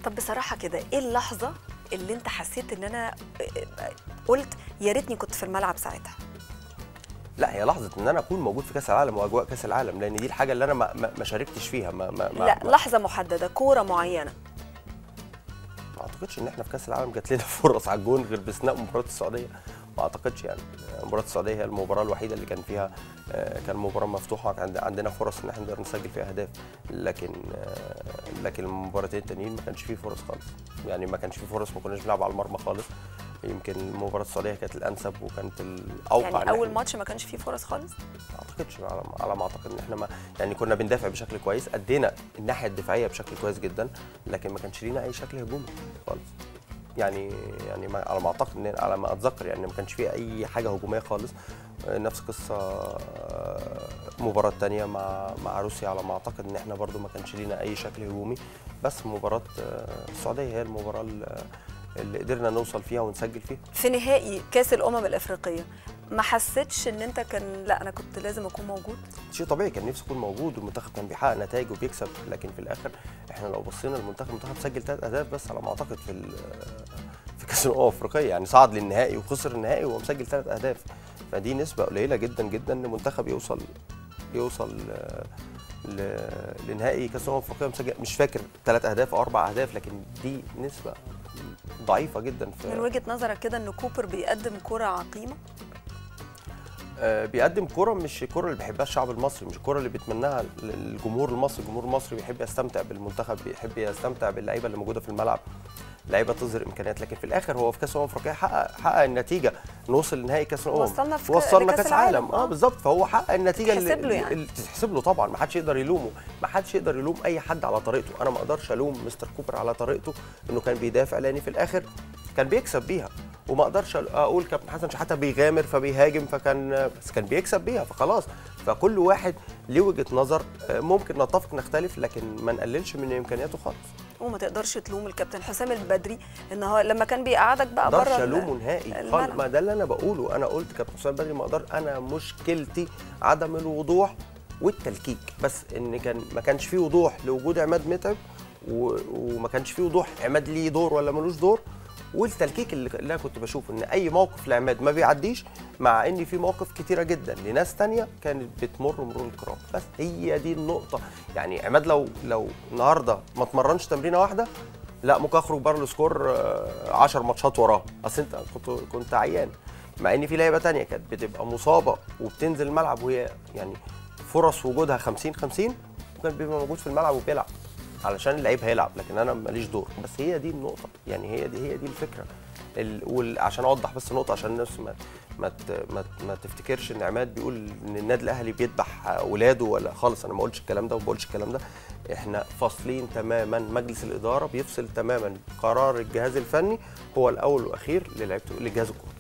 طب بصراحه كده ايه اللحظه اللي انت حسيت ان انا قلت يا ريتني كنت في الملعب ساعتها لا هي لحظه ان انا اكون موجود في كاس العالم واجواء كاس العالم لان دي الحاجه اللي انا ما, ما ما شاركتش فيها ما ما ما لا ما, لحظه محدده كوره معينه ما اعتقدش ان احنا في كاس العالم جات لنا فرص على الجون غير باستثناء مباراه السعوديه ما اعتقدش يعني مباراه السعوديه هي المباراه الوحيده اللي كان فيها آه، كان مباراه مفتوحه كان عندنا فرص ان احنا نقدر نسجل فيها اهداف لكن آه، لكن المباراتين التانيين ما كانش فيه فرص خالص يعني ما كانش فيه فرص ما كناش بنلعب على المرمى خالص يمكن مباراه السعوديه كانت الانسب وكانت الاوقع يعني إن اول إحنا- ماتش ما كانش فيه فرص خالص ما اعتقدش على على ما اعتقد ان احنا ما يعني كنا بندافع بشكل كويس ادينا الناحيه الدفاعيه بشكل كويس جدا لكن ما كانش لينا اي شكل هجومي خالص يعني يعني ما على ما اعتقد ان على ما اتذكر يعني ما كانش فيه اي حاجه هجوميه خالص آه، نفس قصه آه، مباراه تانية مع مع روسيا على ما اعتقد ان احنا برضو ما كانش لينا اي شكل هجومي بس مباراه آه، السعوديه هي المباراه اللي- اللي قدرنا نوصل فيها ونسجل فيها في نهائي كاس الامم الافريقيه ما حسيتش ان انت كان لا انا كنت لازم اكون موجود شيء طبيعي كان نفسي اكون موجود والمنتخب كان بيحقق نتائج وبيكسب لكن في الاخر احنا لو بصينا للمنتخب المنتخب سجل ثلاث اهداف بس على ما اعتقد في ال- في كاس الامم الافريقيه يعني صعد للنهائي وخسر النهائي وهو مسجل ثلاث اهداف فدي نسبه قليله جدا جدا ان منتخب يوصل يوصل آه، ل- لنهائي كاس الامم الافريقيه مسجل مش فاكر ثلاث اهداف او اربع اهداف لكن دي نسبه ضعيفه جدا في من وجهه نظرك كده ان كوبر بيقدم كره عقيمه آه، بيقدم كرة مش الكرة اللي بيحبها الشعب المصري مش الكرة اللي بيتمناها الجمهور المصري الجمهور المصري بيحب يستمتع بالمنتخب بيحب يستمتع باللعيبة اللي موجودة في الملعب لعيبه تظهر امكانيات لكن في الاخر هو في كاس الامم الافريقيه حقق حقق النتيجه نوصل لنهائي كاس الامم وصلنا في ك- وصلنا لكأس كاس عالم العالم، اه آه. بالظبط فهو حقق النتيجه تحسب له يعني. اللي تحسب له طبعا ما حدش يقدر يلومه ما حدش يقدر يلوم اي حد على طريقته انا ما اقدرش الوم مستر كوبر على طريقته انه كان بيدافع لان في الاخر كان بيكسب بيها وما اقدرش اقول كابتن حسن شحاته بيغامر فبيهاجم فكان بس كان بيكسب بيها فخلاص فكل واحد ليه وجهه نظر آه، ممكن نتفق نختلف لكن ما نقللش من امكانياته خالص وما تقدرش تلوم الكابتن حسام البدري ان هو لما كان بيقعدك بقى ما بره اقدرش ال- الومه نهائي خالص الملعب. ما ده اللي انا بقوله انا قلت كابتن حسام بدري ما اقدر انا مشكلتي عدم الوضوح والتلكيك بس ان كان ما كانش فيه وضوح لوجود عماد متعب و- وما كانش فيه وضوح عماد ليه دور ولا ملوش دور والتلكيك اللي اللي انا كنت بشوفه ان اي موقف لعماد ما بيعديش مع ان في مواقف كتيره جدا لناس تانية كانت بتمر مرور الكرام بس هي دي النقطه يعني عماد لو لو النهارده ما اتمرنش تمرينه واحده لا ممكن اخرج بره السكور 10 ماتشات وراه اصل انت كنت كنت عيان مع ان في لعيبه تانية كانت بتبقى مصابه وبتنزل الملعب وهي يعني فرص وجودها 50 50 وكان بيبقى موجود في الملعب وبيلعب علشان اللعيب هيلعب لكن انا ماليش دور بس هي دي النقطه يعني هي دي هي دي الفكره ال... وال... عشان اوضح بس النقطه عشان الناس ما ما ت- ما, ت- ما تفتكرش ان عماد بيقول ان النادي الاهلي بيذبح اولاده ولا خالص انا ما قلتش الكلام ده وما بقولش الكلام ده احنا فاصلين تماما مجلس الاداره بيفصل تماما قرار الجهاز الفني هو الاول والاخير للعيبه لجهاز الكوره